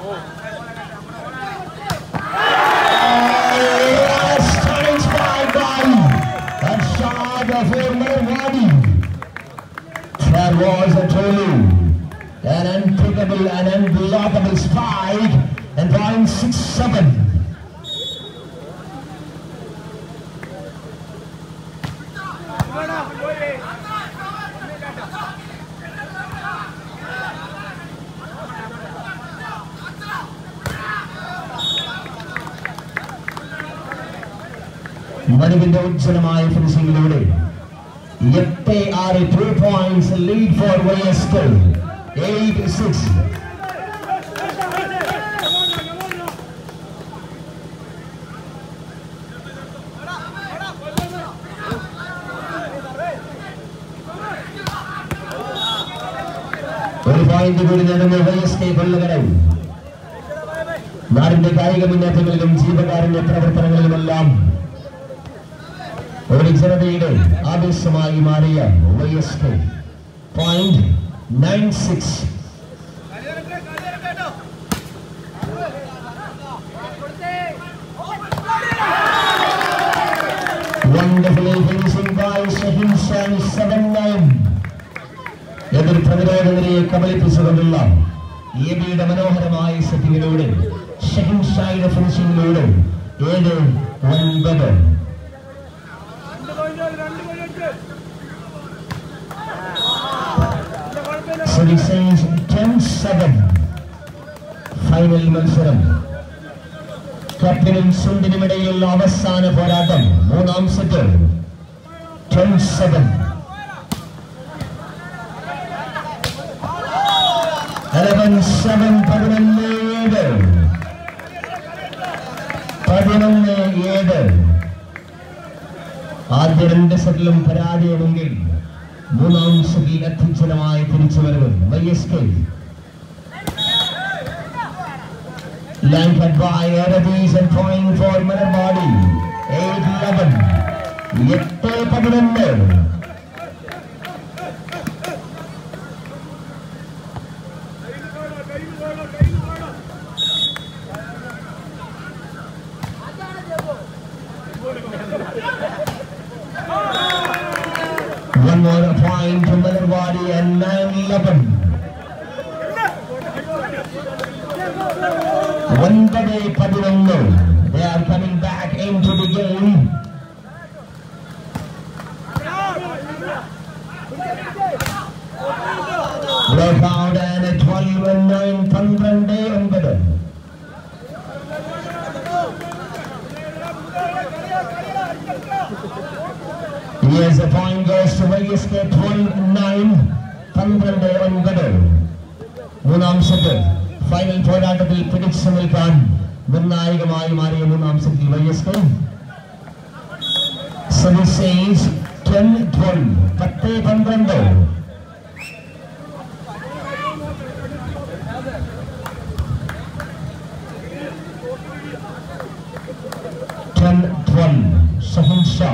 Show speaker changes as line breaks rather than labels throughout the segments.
Stunning strike by Arshad for Marwadi. That was a truly an unpickable and unblockable spike and point six seven. മനുവിന്റെ ഉജ്ജ്വലമായ ഫിനിഷിംഗിലൂടെ എട്ട് ആറ് two points lead for Y S eight six ഒരു point കൂടി നേടുന്ന Y S K കൊള്ളുകരം നാടിന്റെ കായിക മുന്നേറ്റങ്ങളിലും ജീവകാരുണ്യ പ്രവർത്തനങ്ങളിലുമെല്ലാം ഒരു ജനതയുടെ ആവേശമായി മാറിയ Y S K point nine six Wonderfully finishing by Shaheen Shah 7-9. എതിർ പ്രതിരോധ നിരയെ കബളിപ്പിച്ചുകൊണ്ടുള്ള എബിയുടെ മനോഹരമായ സെറ്റിങ്ങിലൂടെ ഷഹിൻ ഷായുടെ ഫിനിഷിംഗിലൂടെ ഏഴ് ഒൻപത് So this is 10-7 ഫൈനൽ മത്സരം ക്യാപ്റ്റനും സുണ്ടിനുമിടയിലുള്ള അവസാന പോരാട്ടം മൂന്നാം സെറ്റ് 10-7 11 7 പതിനൊന്ന് ഏഴ് പതിനൊന്ന് ഏഴ് ആദ്യ രണ്ട് സെറ്റിലും പരാജയമെങ്കിൽ മൂന്നാം സെറ്റിൽ അത്യുജ്വലമായ തിരിച്ചുവരവ് Y S K Land led by Aradis and throwing for Manarbadi. 8-11. എട്ട് പതിനൊന്ന് One more point to Manarbadi and 9-11. ഒൻപത് പതിനൊന്ന് They are coming back into the game. Blackout and 12 and 9 പന്ത്രണ്ട് ഒൻപത് Yes, the point goes to YSK 12-9 പന്ത്രണ്ട് ഒൻപത് മൂന്നാം സെറ്റ് ഫൈനൽ പോരാട്ടത്തിൽ പിടിച്ചു നിൽക്കാൻ നിർണായകമായി മാറിയ മൂന്നാം സെറ്റിൽ വൈഎസ്കെ പത്ത് പന്ത്രണ്ട് ടെൻ ട്വൽവ് ഷഹിൻ ഷാ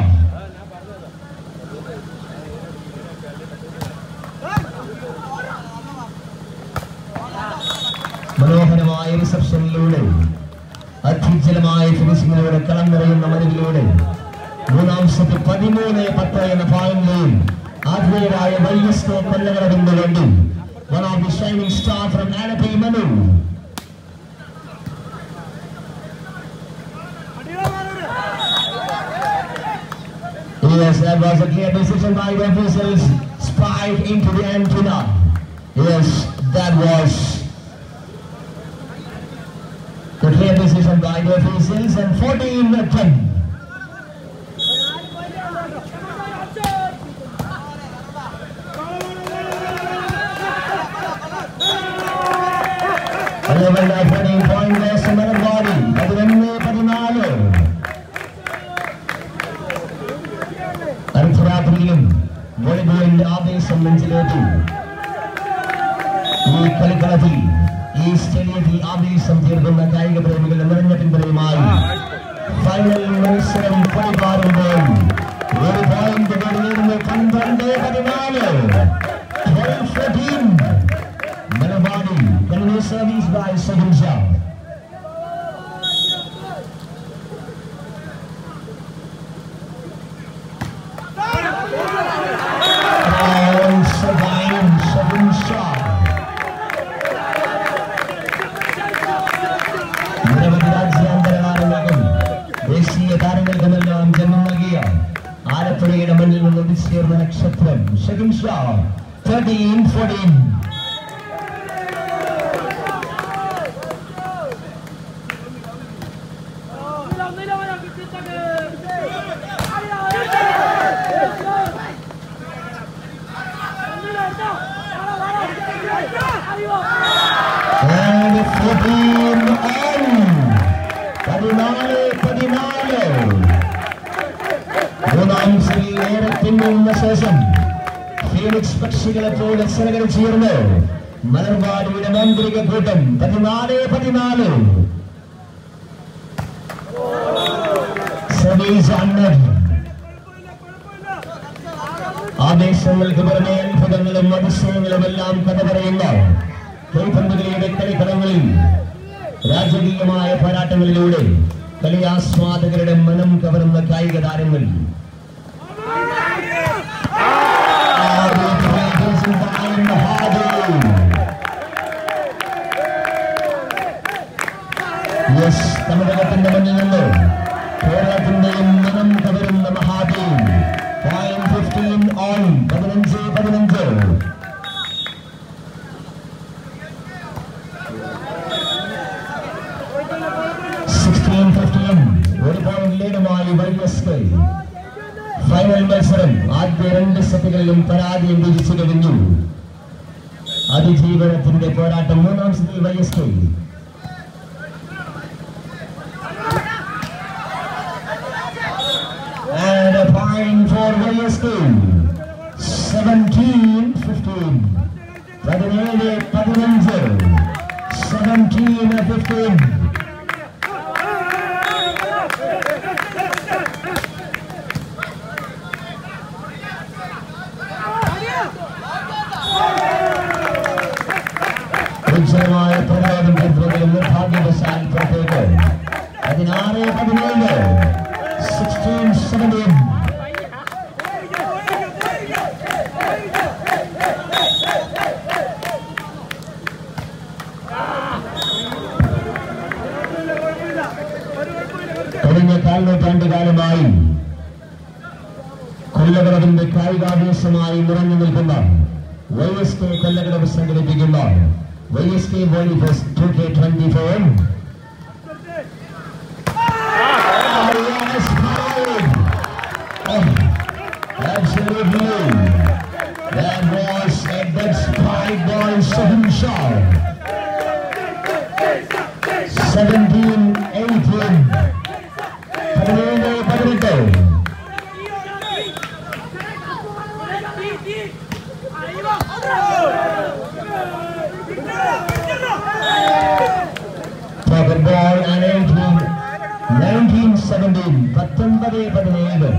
മനോഹരമായ റിസപ്ഷനിലൂടെ അത്യുജ്വലമായ ഫിനിഷിങ്ങിലൂടെ കളം നിറയുന്ന മരുവിലൂടെ മൂന്നാം സെറ്റ് പതിമൂന്ന് പത്ത് എന്ന പോയിന്റിലെയും ആദ്യരായ വൈഎസ്കെ കൊല്ലകടവിന് വേണ്ടി one of the shining star from Alleppey Manu Yes, that was a clear decision by the officials. Spike into the antenna. Yes, that was the clear decision by the officials and 14 10. Eleven opening point goes to Manabadi. പതിനൊന്ന് പതിനാല് അർദ്ധരാത്രിയിലും വോളിബോളിന്റെ ആവേശം നെഞ്ചിലേറ്റി ഈ കളിക്കളത്തിൽ ഈ സ്റ്റേഡിയത്തിൽ ആവേശം തീർക്കുന്ന കായിക പ്രേമികളുടെ നിറഞ്ഞ പിന്തുണയുമായി ഫൈനൽ മത്സരം പണിപാറുമ്പോൾ ഒരു പോയിന്റ് നേടുന്നു പന്ത്രണ്ട് പതിനാല് 12-14. Malabar ready. Penalty service by second shot. And surviving second shot. നിരവധി രാജ്യാന്തര താരങ്ങൾക്കും ദേശീയ താരങ്ങൾക്കുമെല്ലാം ജന്മം നൽകിയ ആലപ്പുഴയുടെ മണ്ണിൽ നിന്ന് ഒതിച്ചേർന്ന നക്ഷത്രം second shot thirteen fourteen And 14 on. പതിനാല് പതിനാല് മൂന്നാം സെറിൽ ഏറെ പിന്നിടുന്ന ശേഷം ഫീനിക്സ് പക്ഷികളെ പോലെ സരകര ചേർന്ന് മലർവാടിയുടെ മാന്ത്രിക കൂട്ടം പതിനാല് പതിനാല് സർവീസ് അണ്ണൻ ആദേശങ്ങൾക്ക് പുറമെ അത്ഭുതങ്ങളും അതിശയങ്ങളും എല്ലാം കഥ പറയുന്ന കൈപ്പന്തുകളിയുടെ കളിക്കളങ്ങളിൽ രാജകീയമായ പോരാട്ടങ്ങളിലൂടെ കളിയാസ്വാദകരുടെ മനം കവർന്ന കായിക താരങ്ങൾ യെസ് തമിഴകത്തിന്റെ മണ്ണിൽ നിന്ന് കേരളത്തിന്റെയും മനം കവരുന്ന മഹാദേവ് പോയിന്റ് ഫിഫ്റ്റീൻ ഓൺ പതിനഞ്ച് പതിനഞ്ച് സിക്സ്റ്റീൻ ഫിഫ്റ്റീൻ ഒരു പോയിന്റ് ലീഡുമായി വൈഎസ്കെ ഫൈനൽ മത്സരം ആദ്യ രണ്ട് സെറ്റുകളിലും പരാജയം വിധിച്ചു കഴിഞ്ഞു അതിജീവനത്തിന്റെ പോരാട്ടം മൂന്നാം സെറ്റിൽ വൈഎസ്കെ And a point for YSK. 17 15. പതിനേഴ് പതിനഞ്ച് സെവൻറ്റീൻ ഫിഫ്റ്റീൻ ഉജ്ജലമായ പ്രകടനം ചിത്രത്തിലും നിർഭാഗ്യവശാൽ പുറത്തേക്ക് പതിനാറ് പതിനേഴ് സിക്സ്റ്റീൻ സെവൻറ്റീൻ കഴിഞ്ഞ കാൽനൂറ്റാണ്ട് കാലമായി കൊല്ലകടവിന്റെ കായികാവേശമായി നിറഞ്ഞു നിൽക്കുന്ന വൈ എസ് കെ കൊല്ലകടവ് സംഘടിപ്പിക്കുന്ന വൈ എസ് കെ വോളിബോസ് two K twenty four Absolutely. That was a dead spike by second shot. 17 18 പതിനേഴ് പതിനെട്ട് Pocket ball and 18 19 17 പത്തൊൻപത് പതിനേഴ്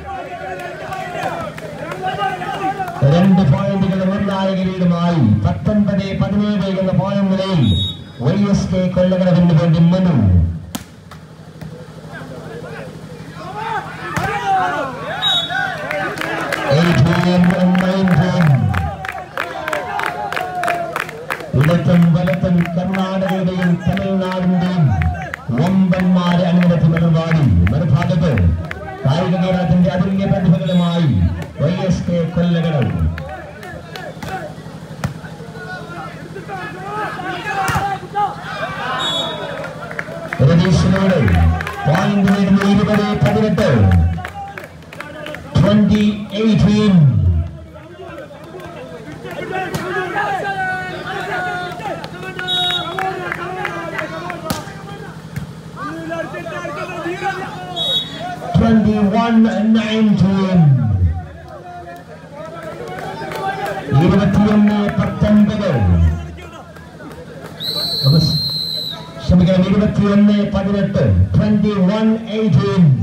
രണ്ട് പോയിന്റുകൾ നിർണായക ലീഡുമായി പത്തൊൻപത് പതിനേഴ് എന്ന പോയിന്റ് നിലയിൽ വൈ എസ് കെ കൊല്ലകടവിന് വേണ്ടി മനു എയ്റ്റീൻ നയൻറ്റീൻ ഇടത്തും വലത്തും കർണാടകയുടെയും തമിഴ്നാടിന്റെയും വമ്പന്മാരെ അണിനിരത്തി മലർവാടി മറുഭാഗത്ത് കായിക കേരളത്തിന്റെ അതുല്യ പ്രതിഭകളുമായി വൈ എസ് കെ കൊല്ലകടവ് രതീഷിനോട് പോയിന്റ് നേടുന്ന ഇരുപത് പതിനെട്ട് twenty eighteen twenty one nineteen ഇരുപത്തിയൊന്ന് പത്തൊൻപത് ക്ഷമിക്കണം ഇരുപത്തിയൊന്ന് പതിനെട്ട് ട്വന്റി വൺ എയ്റ്റീൻ